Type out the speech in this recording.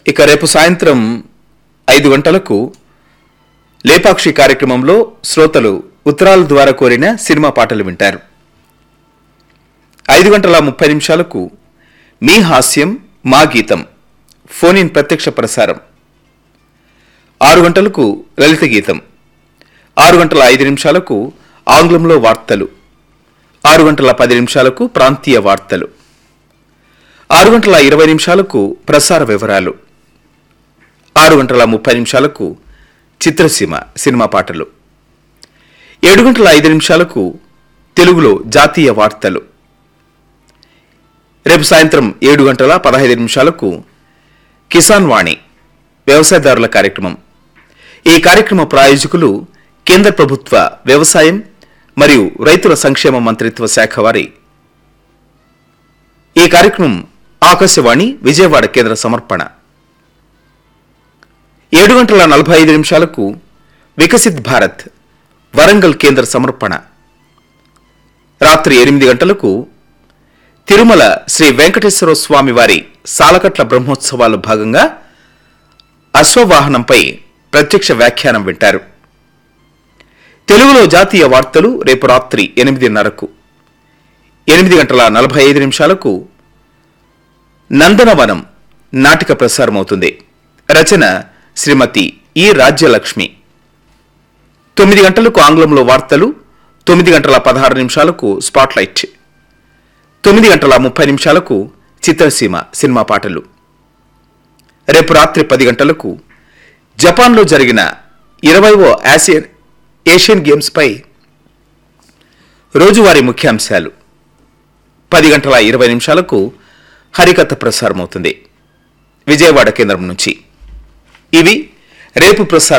ఇక రేపు సాయంత్రం ఐదు గంటలకు లేపాక్షి కార్యక్రమంలో శ్రోతలు ఉత్తరాల ద్వారా కోరిన సినిమా పాటలు వింటారు ఐదు గంటల ముప్పై నిమిషాలకు మీ హాస్యం మా గీతం ఫోన్ ఇన్ ప్రత్యక్ష ప్రసారం ఆరు గంటలకు లలిత గీతం ఆరు గంటల ఐదు నిమిషాలకు ఆంగ్లంలో వార్తలు ఆరు గంటల పది నిమిషాలకు ప్రాంతీయ వార్తలు ఆరు గంటల ఇరవై నిమిషాలకు ప్రసార వివరాలు ఆరు గంటల ముప్పై నిమిషాలకు చిత్రసీమ సినిమా పాటలు ఏడు గంటల ఐదు నిమిషాలకు తెలుగులో జాతీయ వార్తలు రేపు సాయంత్రం ఏడు గంటల పదహైదు నిమిషాలకు కిసాన్ వాణి వ్యవసాయదారుల కార్యక్రమం ఈ కార్యక్రమ ప్రాయోజకులు కేంద్ర ప్రభుత్వ వ్యవసాయం మరియు రైతుల సంక్షేమ మంత్రిత్వ శాఖ వారి ఈ కార్యక్రమం ఆకాశవాణి విజయవాడ కేంద్ర సమర్పణ ఏడు గంటల నలభై ఐదు నిమిషాలకు వికసిత్ భారత్ వరంగల్ కేంద్ర సమర్పణ రాత్రి ఎనిమిది గంటలకు తిరుమల శ్రీ వెంకటేశ్వర స్వామి వారి సాలకట్ల బ్రహ్మోత్సవాలు భాగంగా అశ్వవాహనంపై ప్రత్యక్ష వ్యాఖ్యానం వింటారు తెలుగులో జాతీయ వార్తలు రేపు రాత్రి ఎనిమిదిన్నరకు ఎనిమిది గంటల నలభై ఐదు నిమిషాలకు నందనవనం నాటిక ప్రసారమవుతుంది రచన శ్రీమతి ఈ రాజ్యలక్ష్మి తొమ్మిది గంటలకు ఆంగ్లంలో వార్తలు తొమ్మిది గంటల పదహారు నిమిషాలకు స్పాట్లైట్ తొమ్మిది గంటల ముప్పై నిమిషాలకు చిత్రసీమ సినిమా పాటలు రేపు రాత్రి పది గంటలకు జపాన్లో జరిగిన ఇరవైవ ఆసియన్ ఏషియన్ గేమ్స్పై రోజువారీ ముఖ్యాంశాలు పది గంటల ఇరవై నిమిషాలకు హరికథ ప్రసారమవుతుంది విజయవాడ కేంద్రం నుంచి ఇవి రేపు ప్రసారం